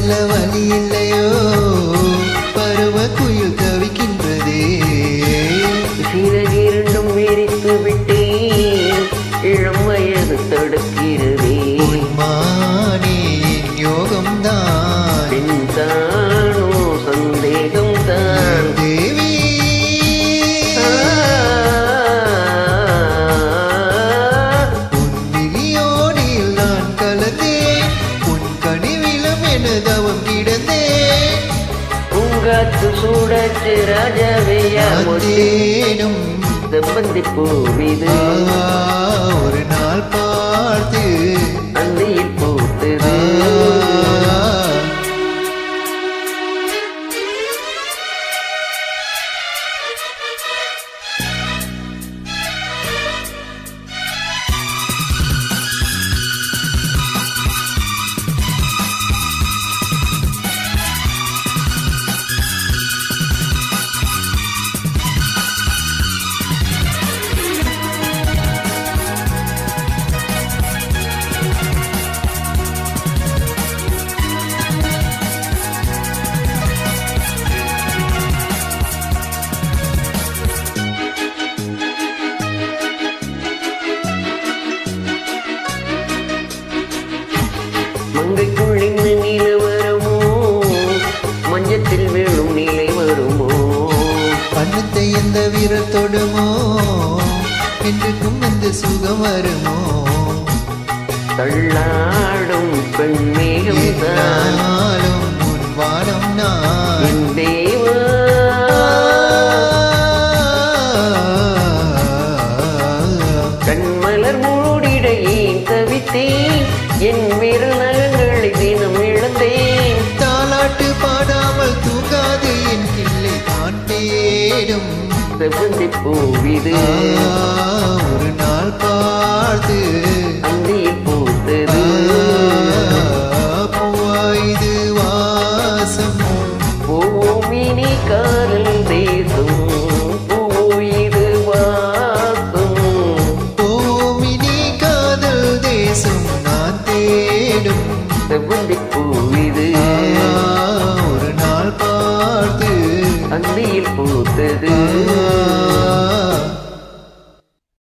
செல்ல வழி இல்லையோ பருவ குயில் தவிக்கின்றதே சிறகிரண்டும் விரித்து விட்டேன் இளம் வயது தடுக்கிறதே உன்மானே என் யோகம்தான் பின் தானோ சந்தேகம் தான் தேவி உன் விழியோடில் நான் கலந்தேன் உன் கனிவிலும் எனதவம் கிடந்தேன் பூங்காத்து சூடாச்சு ராஜாவையா தேடும் செம்பந்தி பூவிது ஒரு நாள் பார்த்து அந்தியில் பூத்தது மங்கைக்குள்ளின் நில வருமோ மஞ்சத்தில் விழும் நிலை வருமோ பண்ணத்தை எந்த வீரர் தொடுமோ என்றுக்கும் எந்த சுகம் வருமோ தள்ளாடும் பெண்மேகம் தான் என்னாலும் உன் வானம் நான் என் தேவா கண்மலர் மூடிட ஏன் தவித்தேன் என் விரல் நகங்களை தினம் இழந்தேன் தாலாட்டு பாடாமல் தூங்காது என் கிள்ளை தான் தேடும் செவ்வந்தி பூவிது ஆ, ஒரு நாள் பார்த்து அந்தியில்